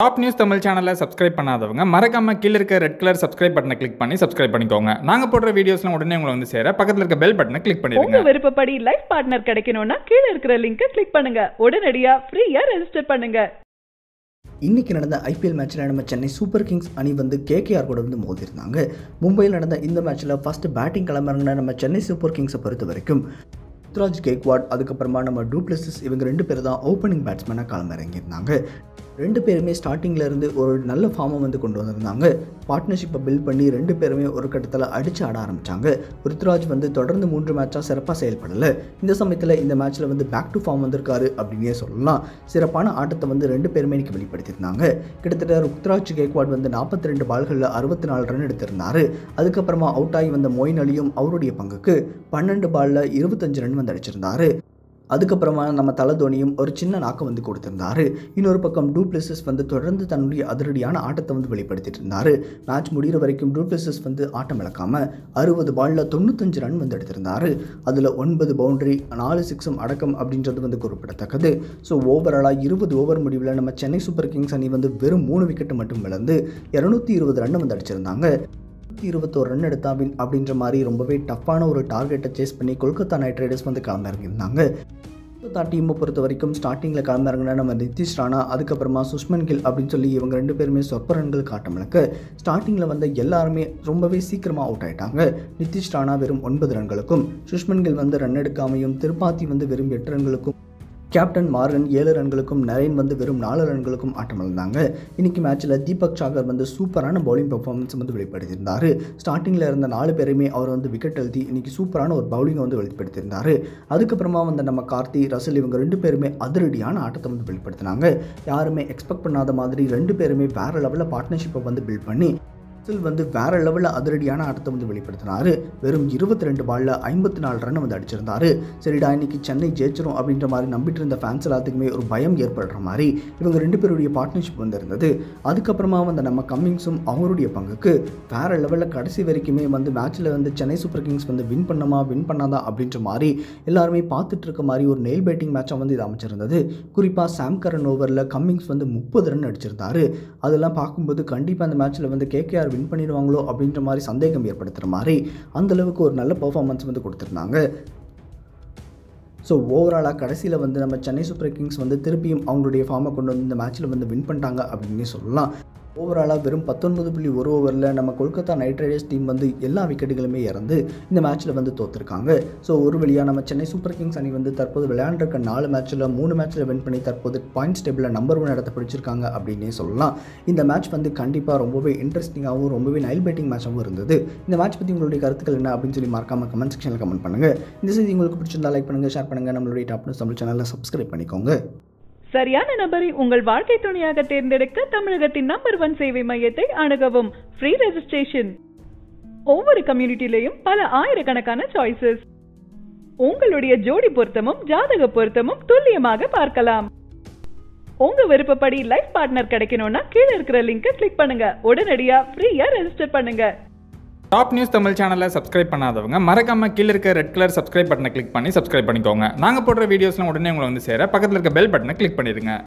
top news Tamil சேனலை subscribe பண்ணாதவங்க மறக்காம கீழ இருக்க ரெட் கலர் சப்ஸ்கிரைப் பட்டனை கிளிக் பண்ணி சப்ஸ்கிரைப் பண்ணிக்கோங்க நாங்க போடுற வீடியோஸ்லாம் உடனே உங்களை வந்து சேர பக்கத்துல இருக்க பெல் பட்டனை கிளிக் உங்க பண்ணிடுங்க விருப்பப்படி லைஃப் பார்ட்னர் கிடைக்கணும்னா கீழ இருக்கிற லிங்கை கிளிக் பண்ணுங்க உடனடியா ஃப்ரீயா ரெஜிஸ்டர் பண்ணுங்க இன்னைக்கு நடந்த ஐபிஎல் மேட்ச்சில் நம்ம சென்னை சூப்பர் கிங்ஸ் அணி வந்து கேகேஆர் கூட வந்து மோதிருந்தாங்க மும்பையில் நடந்த இந்த மேட்ச்சில் ஃபர்ஸ்ட் பேட்டிங் கிளம்புறாங்கன்னா நம்ம சென்னை சூப்பர் கிங்ஸை பொறுத்த வரைக்கும் ருத்ராஜ் கேக்வாட் அதுக்கப்புறமா நம்ம டூப்ளசிஸ் இவங்க ரெண்டு பேர் தான் ஓப்பனிங் பேட்ஸ்மேனாக களமிறங்கியிருந்தாங்க ரெண்டு பேருமே ஸ்டார்டிங்கில் இருந்து ஒரு நல்ல ஃபார்மை வந்து கொண்டு வந்திருந்தாங்க பார்ட்னர்ஷிப்பை பில்ட் பண்ணி ரெண்டு பேருமே ஒரு கட்டத்தில் அடித்து ஆட ஆரம்பித்தாங்க ருத்ராஜ் வந்து தொடர்ந்து மூன்று மேட்சாக சிறப்பாக செயல்படலை இந்த சமயத்தில் இந்த மேட்ச்சில் வந்து பேக் டு ஃபார்ம் வந்திருக்காரு அப்படின்னே சொல்லலாம் சிறப்பான ஆட்டத்தை வந்து ரெண்டு பேருமே இன்னைக்கு வெளிப்படுத்தியிருந்தாங்க கிட்டத்தட்ட ருத்ராஜ் கேக்வாட் வந்து நாற்பத்தி ரெண்டு பால்களில் அறுபத்தி நாலு ரன் எடுத்திருந்தாரு அதுக்கப்புறமா அவுட் ஆகி வந்த மொயின் அலியும் அவருடைய பங்குக்கு பன்னெண்டு பாலில் இருபத்தஞ்சு ரன் வந்து அடிச்சிருந்தாரு அதுக்கப்புறமா நம்ம தலை தோனியும் ஒரு சின்ன நாக்கம் வந்து கொடுத்திருந்தாரு இன்னொரு பக்கம் டூப்ளசிஸ் வந்து தொடர்ந்து தன்னுடைய அதிரடியான ஆட்டத்தை வந்து வெளிப்படுத்திட்டு இருந்தாரு மேட்ச் முடிகிற வரைக்கும் டூப்ளசிஸ் வந்து ஆட்டம் இழக்காம அறுபது பாலில் தொண்ணூத்தஞ்சு ரன் வந்து எடுத்திருந்தாரு அதில் ஒன்பது பவுண்டரி நாலு சிக்ஸும் அடக்கம் அப்படின்றது வந்து குறிப்பிடத்தக்கது ஸோ ஓவராலாக இருபது ஓவர் முடிவில் நம்ம சென்னை சூப்பர் கிங்ஸ் அணி வந்து வெறும் மூணு விக்கெட்டு மட்டும் இழந்து இரநூத்தி இருபது ரன் வந்து அடிச்சிருந்தாங்க நூற்றி இருபத்தோரு ரன் எடுத்தா வின் அப்படின்ற மாதிரி ரொம்பவே டஃப்பான ஒரு டார்கெட்டை சேஸ் பண்ணி கொல்கத்தா நைட் ரைடர்ஸ் வந்து களமிறங்கியிருந்தாங்க கொல்கத்தா டீமை பொறுத்த வரைக்கும் ஸ்டார்டிங்கில் களமிறங்கின நம்ம நிதிஷ் ராணா அதுக்கப்புறமா சுஷ்மன் கில் அப்படின்னு சொல்லி இவங்க ரெண்டு பேருமே சொற்ப ரன்கள் காட்டமிழக்க ஸ்டார்டிங்கில் வந்த எல்லாருமே ரொம்பவே சீக்கிரமாக அவுட் ஆயிட்டாங்க நிதிஷ் ராணா வெறும் ஒன்பது ரன்களுக்கும் சுஷ்மன் கில் வந்து ரன் எடுக்காமையும் திருப்பாத்தி வந்து வெறும் எட்டு ரன்களுக்கும் கேப்டன் மார்கன் ஏழு ரன்களுக்கும் நரேன் வந்து வெறும் நாலு ரன்களுக்கும் ஆட்டமிழந்தாங்க இன்னைக்கு மேட்ச்சில் தீபக் சாகர் வந்து சூப்பரான பவுலிங் பெர்ஃபார்மன்ஸ் வந்து வெளிப்படுத்தியிருந்தார் ஸ்டார்டிங்கில் இருந்த நாலு பேருமே அவர் வந்து விக்கெட் எழுதி இன்னைக்கு சூப்பரான ஒரு பவுலிங்கை வந்து வெளிப்படுத்தியிருந்தார் அதுக்கப்புறமா வந்து நம்ம கார்த்தி ரசல் இவங்க ரெண்டு பேருமே அதிரடியான ஆட்டத்தை வந்து வெளிப்படுத்தினாங்க யாருமே எக்ஸ்பெக்ட் பண்ணாத மாதிரி ரெண்டு பேருமே வேற லெவலில் பார்ட்னர்ஷிப்பை வந்து பில்ட் பண்ணி ரசல் வந்து வேற லெவலில் அதிரடியான ஆட்டத்தை வந்து வெளிப்படுத்தினாரு வெறும் இருபத்தி ரெண்டு பாலில் ஐம்பத்தி நாலு ரன் வந்து அடிச்சிருந்தாரு சரிடா இன்னைக்கு சென்னை ஜெயிச்சிரும் அப்படின்ற மாதிரி நம்பிட்டு இருந்த ஃபேன்ஸ் எல்லாத்துக்குமே ஒரு பயம் ஏற்படுற மாதிரி இவங்க ரெண்டு பேருடைய பார்ட்னர்ஷிப் வந்து இருந்தது அதுக்கப்புறமா வந்து நம்ம கம்மிங்ஸும் அவருடைய பங்குக்கு வேற லெவலில் கடைசி வரைக்குமே வந்து மேட்ச்சில் வந்து சென்னை சூப்பர் கிங்ஸ் வந்து வின் பண்ணமா வின் பண்ணாதா அப்படின்ற மாதிரி எல்லாருமே பார்த்துட்டு இருக்க மாதிரி ஒரு நெயில் பேட்டிங் மேட்சாக வந்து இது அமைச்சிருந்தது குறிப்பாக சாம் கரன் ஓவரில் கம்மிங்ஸ் வந்து முப்பது ரன் அடிச்சிருந்தாரு அதெல்லாம் பார்க்கும்போது கண்டிப்பாக அந்த மேட்ச்சில் வந்து கேகேஆர் வின் பண்ணிடுவாங்களோ அப்படின்ற மாதிரி சந்தேகம் ஏற்படுத்துகிற மாதிரி அந்த அளவுக்கு ஒரு நல்ல பெர்ஃபார்மன்ஸ் வந்து கொடுத்துருந்தாங்க ஸோ ஓவராலாக கடைசியில் வந்து நம்ம சென்னை சூப்பர் கிங்ஸ் வந்து திருப்பியும் அவங்களுடைய ஃபார்மை கொண்டு வந்து இந்த மேட்ச்சில் வந்து வின் பண்ணிட்டாங்க அப்படின்னு சொல்லலாம் ஓவராலாக வெறும் பத்தொன்பது புள்ளி ஒரு ஓவரில் நம்ம கொல்கத்தா நைட் ரைடர்ஸ் டீம் வந்து எல்லா விக்கெட்டுகளுமே இறந்து இந்த மேட்ச்சில் வந்து தோற்றுருக்காங்க ஸோ ஒரு வழியாக நம்ம சென்னை சூப்பர் கிங்ஸ் அணி வந்து தற்போது விளையாண்டிருக்க நாலு மேட்ச்சில் மூணு மேட்ச்சில் வின் பண்ணி தற்போது பாயிண்ட்ஸ் டேபிளில் நம்பர் ஒன் இடத்த பிடிச்சிருக்காங்க அப்படின்னே சொல்லலாம் இந்த மேட்ச் வந்து கண்டிப்பாக ரொம்பவே இன்ட்ரெஸ்டிங்காகவும் ரொம்பவே நைல் பேட்டிங் மேட்சாகவும் இருந்தது இந்த மேட்ச் பற்றி உங்களுடைய கருத்துக்கள் என்ன அப்படின்னு சொல்லி மறக்காம கமெண்ட் செக்ஷனில் கமெண்ட் பண்ணுங்கள் இந்த செய்தி உங்களுக்கு பிடிச்சிருந்தா லைக் பண்ணுங்கள் ஷேர் பண்ணுங்கள் நம்மளுடைய டாப் நியூஸ் தமிழ் சேனலில் சப்ஸ்கிரைப் பண்ணிக்கோங்க சரியான நபரை உங்கள் வாழ்க்கை துணையாக தேர்ந்தெடுக்க தமிழகத்தின் நம்பர் ஒன் சேவை மையத்தை அணுகவும் ஃப்ரீ ரெஜிஸ்ட்ரேஷன் ஒவ்வொரு கம்யூனிட்டிலையும் பல ஆயிரக்கணக்கான சாய்ஸஸ் உங்களுடைய ஜோடி பொருத்தமும் ஜாதக பொருத்தமும் துல்லியமாக பார்க்கலாம் உங்க விருப்பப்படி லைஃப் பார்ட்னர் கிடைக்கணும்னா கீழ இருக்கிற லிங்கை கிளிக் பண்ணுங்க உடனடியா ஃப்ரீயா ரெஜிஸ்டர் பண்ணுங்க டாப் நியூஸ் தமிழ் சேனலை சப்ஸ்கிரைப் பண்ணாதவங்க மறக்காம கீழ இருக்க ரெட் கலர் சப்ஸ்கிரைப் பட்டனை கிளிக் பண்ணி சப்ஸ்கிரைப் பண்ணிக்கோங்க நாங்க போடுற வீடியோஸ்லாம் உடனே உங்களை வந்து சேர பக்கத்துல இருக்க பெல் பட்டனை கிளிக் பண்ணிடுங்க